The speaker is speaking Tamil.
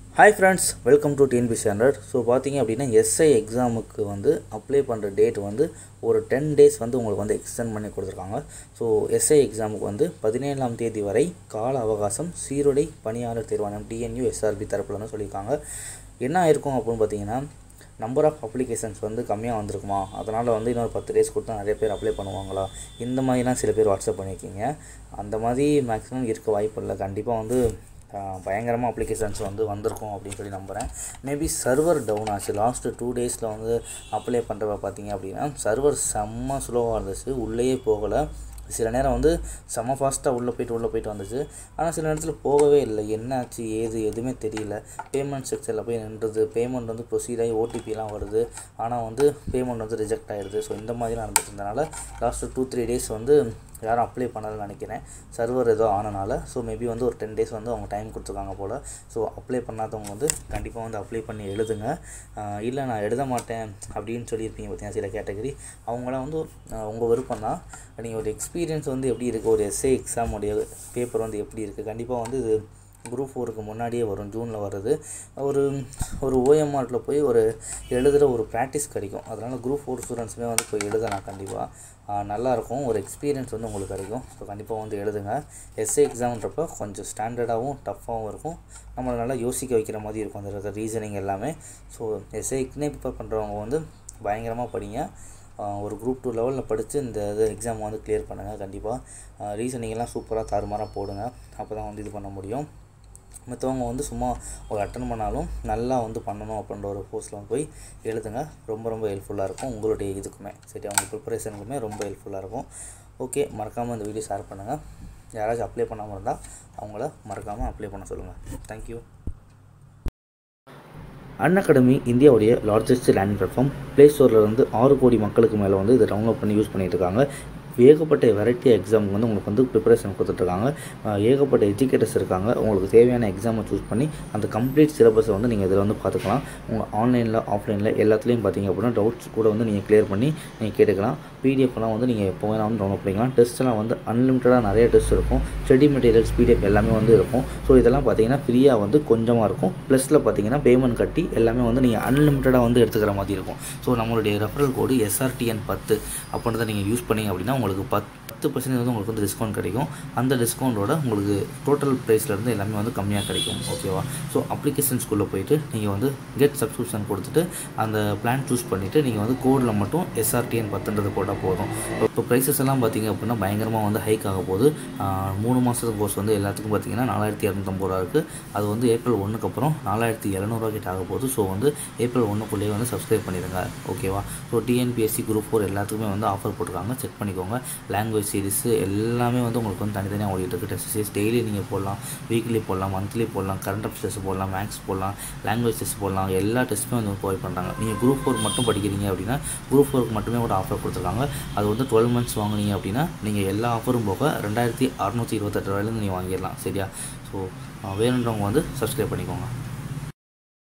hi friends welcome to TNPSC hundred so பார்த்தீங்க அப்படின்னா எஸ்ஐ எக்ஸாமுக்கு வந்து அப்ளை பண்ணுற டேட் வந்து ஒரு டென் டேஸ் வந்து உங்களுக்கு வந்து எக்ஸ்டெண்ட் பண்ணி கொடுத்துருக்காங்க ஸோ எஸ்ஐ எக்ஸாமுக்கு வந்து பதினேழாம் தேதி வரை கால அவகாசம் சீருடை பணியாளர் தேர்வாணையம் டிஎன்யூ எஸ்ஆர்பி தரப்பில் வந்து சொல்லியிருக்காங்க என்ன ஆயிருக்கும் அப்படின்னு பார்த்தீங்கன்னா நம்பர் ஆஃப் அப்ளிகேஷன்ஸ் வந்து கம்மியாக வந்திருக்குமா அதனால் வந்து இன்னொரு பத்து டேஸ் கொடுத்தா நிறைய பேர் அப்ளை பண்ணுவாங்களா இந்த மாதிரிலாம் சில பேர் வாட்ஸ்அப் பண்ணியிருக்கீங்க அந்த மாதிரி மேக்ஸிமம் இருக்க வாய்ப்பு இல்லை கண்டிப்பாக வந்து பயங்கரமாக அப்ளிகேஷன்ஸ் வந்து வந்திருக்கும் அப்படின்னு சொல்லி நம்புகிறேன் மேபி சர்வர் டவுன் ஆச்சு லாஸ்ட்டு டூ டேஸில் வந்து அப்ளை பண்ணுறப்ப பார்த்தீங்க அப்படின்னா சர்வர் செம்ம ஸ்லோவாக இருந்துச்சு உள்ளேயே போகலை சில நேரம் வந்து செம்ம ஃபாஸ்ட்டாக உள்ளே போயிட்டு உள்ளே போயிட்டு வந்துச்சு ஆனால் சில நேரத்தில் போகவே இல்லை என்னாச்சு ஏது எதுவுமே தெரியல பேமெண்ட் செக்ஷனில் போய் நின்றுது பேமெண்ட் வந்து ப்ரொசீட் ஆகி ஓடிபிலாம் வருது ஆனால் வந்து பேமெண்ட் வந்து ரிஜெக்ட் ஆகிடுது ஸோ இந்த மாதிரி நடந்துட்டு இருந்தனால லாஸ்ட்டு டூ த்ரீ டேஸ் வந்து யாரும் அப்ளை பண்ணலன்னு நினைக்கிறேன் சர்வர் ஏதோ ஆனனால ஸோ மேபி வந்து ஒரு டென் டேஸ் வந்து அவங்க டைம் கொடுத்துருக்காங்க போல் ஸோ அப்ளை பண்ணாதவங்க வந்து கண்டிப்பாக வந்து அப்ளை பண்ணி எழுதுங்க இல்லை நான் எழுத மாட்டேன் அப்படின்னு சொல்லியிருப்பீங்க பார்த்தீங்கன்னா சில கேட்டகரி அவங்களாம் வந்து உங்கள் விருப்பம் தான் நீங்கள் ஒரு எக்ஸ்பீரியன்ஸ் வந்து எப்படி இருக்குது ஒரு எஸ்ஏ எக்ஸாமுடைய பேப்பர் வந்து எப்படி இருக்குது கண்டிப்பாக வந்து இது குரூப் ஃபோருக்கு முன்னாடியே வரும் ஜூனில் வர்றது ஒரு ஒரு ஓஎம்ஆர்ட்டில் போய் ஒரு எழுதுகிற ஒரு ப்ராக்டிஸ் கிடைக்கும் அதனால் குரூப் ஃபோர் ஸ்டூடெண்ட்ஸுமே வந்து போய் எழுதலாம் கண்டிப்பாக நல்லாயிருக்கும் ஒரு எக்ஸ்பீரியன்ஸ் வந்து உங்களுக்கு கிடைக்கும் ஸோ கண்டிப்பாக வந்து எழுதுங்க எஸ்ஏ எக்ஸாம்ன்றப்ப கொஞ்சம் ஸ்டாண்டர்டாகவும் டஃப்பாகவும் இருக்கும் நம்மளை நல்லா யோசிக்க வைக்கிற மாதிரி இருக்கும் அந்த ரீசனிங் எல்லாமே ஸோ எஸ்ஏக்குன்னே ப்ரிப்பேர் பண்ணுறவங்க வந்து பயங்கரமாக படிங்க ஒரு குரூப் டூ லெவலில் படித்து இந்த இது எக்ஸாம் வந்து கிளியர் பண்ணுங்கள் கண்டிப்பாக ரீசனிங்கெல்லாம் சூப்பராக தாறுமாறாக போடுங்க அப்போ தான் வந்து இது பண்ண முடியும் மற்றவங்க வந்து சும்மா ஒரு அட்டன் பண்ணாலும் நல்லா வந்து பண்ணணும் அப்படின்ற ஒரு போஸ்ட்டில் வந்து போய் எழுதுங்க ரொம்ப ரொம்ப ஹெல்ப்ஃபுல்லாக இருக்கும் உங்களுடைய இதுக்குமே சரி அவங்க ப்ரிப்பரேஷனுக்குமே ரொம்ப ஹெல்ப்ஃபுல்லாக இருக்கும் ஓகே மறக்காமல் இந்த வீடியோ ஷேர் பண்ணுங்கள் யாராச்சும் அப்ளை பண்ணாமல் இருந்தால் அவங்கள மறக்காமல் அப்ளை பண்ண சொல்லுங்கள் தேங்க்யூ அன் அகாடமி இந்தியாவுடைய லார்ஜஸ்ட் லேண்டிங் பிளாட்ஃபார்ம் ப்ளே ஸ்டோரில் வந்து ஆறு கோடி மக்களுக்கு மேலே வந்து இதை டவுன்லோட் பண்ணி யூஸ் பண்ணிகிட்டு இருக்காங்க ஏகப்பட்ட வெரைட்டி எக்ஸாமுக்கு வந்து உங்களுக்கு வந்து ப்ரிப்பரேஷன் கொடுத்துட்ருக்காங்க ஏகப்பட்ட எஜுகேட்டர்ஸ் இருக்காங்க உங்களுக்கு தேவையான எக்ஸாமை சூஸ் பண்ணி அந்த கம்ப்ளீட் சிலபஸை வந்து நீங்கள் இதில் வந்து பார்த்துக்கலாம் உங்கள் ஆன்லைனில் ஆஃப்லைனில் எல்லாத்துலேயும் பார்த்தீங்க அப்படின்னா டவுட்ஸ் கூட வந்து நீங்கள் கிளியர் பண்ணி நீங்கள் கேட்டுக்கலாம் பிடிஎஃப்லாம் வந்து நீங்கள் எப்போ வேணால் வந்து டவுன்லோட் பண்ணிக்கலாம் டெஸ்ட்லாம் வந்து அன்லிமிட்டடாக நிறைய டெஸ்ட் இருக்கும் ஸ்டடி மெட்டீரியல்ஸ் பிடிஎஃப் எல்லாமே வந்து இருக்கும் ஸோ இதெல்லாம் பார்த்தீங்கன்னா ஃப்ரீயாக வந்து கொஞ்சமாக இருக்கும் ப்ளஸில் பார்த்தீங்கன்னா பேமெண்ட் கட்டி எல்லாமே வந்து நீங்கள் அன்லிமிட்டடாக வந்து எடுத்துக்கிற மாதிரி இருக்கும் ஸோ நம்மளுடைய ரெஃபரல் கோடு எஸ்ஆர்டிஎன் பத்து அப்படின்றத நீங்கள் யூஸ் பண்ணிங்க அப்படின்னா உங்களுக்கு பத்து பத்து பர்சன்டேஜ் வந்து உங்களுக்கு வந்து டிஸ்கவுண்ட் கிடைக்கும் அந்த டிஸ்கவுண்ட்டோட உங்களுக்கு டோட்டல் ப்ரைஸ்லேருந்து எல்லாமே வந்து கம்மியாக கிடைக்கும் ஓகேவா ஸோ அப்ளிகேஷன்ஸ்குள்ளே போயிட்டு நீங்கள் வந்து கெட் சப்ஸ்கிரிப்ஷன் கொடுத்துட்டு அந்த பிளான் சூஸ் பண்ணிவிட்டு நீங்கள் வந்து கோடில் மட்டும் எஸ்ஆர்டிஎன் பத்துன்றது போட்டால் போதும் இப்போ ப்ரைஸஸ் எல்லாம் பார்த்தீங்க அப்படின்னா பயங்கரமாக வந்து ஹைக் ஆக போகுது மூணு மாதத்துக்கு கோர்ஸ் வந்து எல்லாத்துக்கும் பார்த்தீங்கன்னா நாலாயிரத்தி இரநூத்தம்பது ரூபா இருக்குது அது வந்து ஏப்ரல் ஒன்றுக்கு அப்புறம் நாலாயிரத்தி எழுநூறுவா கிட்ட ஆக போகுது ஸோ வந்து ஏப்ரல் ஒன்றுக்குள்ளேயே வந்து சப்ஸ்கிரைப் பண்ணிடுங்க ஓகேவா ஸோ டிஎன்பிஎஸ்சி குரூப் ஃபோர் எல்லாத்துக்குமே வந்து ஆஃபர் போட்டிருக்காங்க செக் பண்ணிக்கோங்க லாங்குவேஜ் சீரிஸு எல்லாமே வந்து உங்களுக்கு வந்து தனித்தனியாக ஓடிட்டு இருக்குது டெஸ்ட் சீரிஸ் டெய்லி நீங்கள் போடலாம் வீக்லி போடலாம் மந்த்லி போடலாம் கரண்ட் அஃபேர்ஸ் டெஸ்ட் போடலாம் மேக்ஸ் போடலாம் லாங்குவேஜ் டெஸ்ட் போடலாம் எல்லா டெஸ்ட்டுமே வந்து ப்ரொவைட் பண்ணுறாங்க நீங்கள் குரூப் ஃபோர் மட்டும் படிக்கிறீங்க அப்படின்னா குரூப் ஃபோருக்கு மட்டுமே ஒரு ஆஃபர் கொடுத்துருக்காங்க அது வந்து டுவெல் மந்த்ஸ் வாங்குனீங்க அப்படின்னா நீங்கள் எல்லா ஆஃபரும் போக ரெண்டாயிரத்தி அறநூற்றி இருபத்தெட்டு ரூபாயிலேருந்து நீங்கள் வாங்கிடலாம் சரியா ஸோ வேணுன்றவங்க வந்து சப்ஸ்கிரைப் பண்ணிக்கோங்க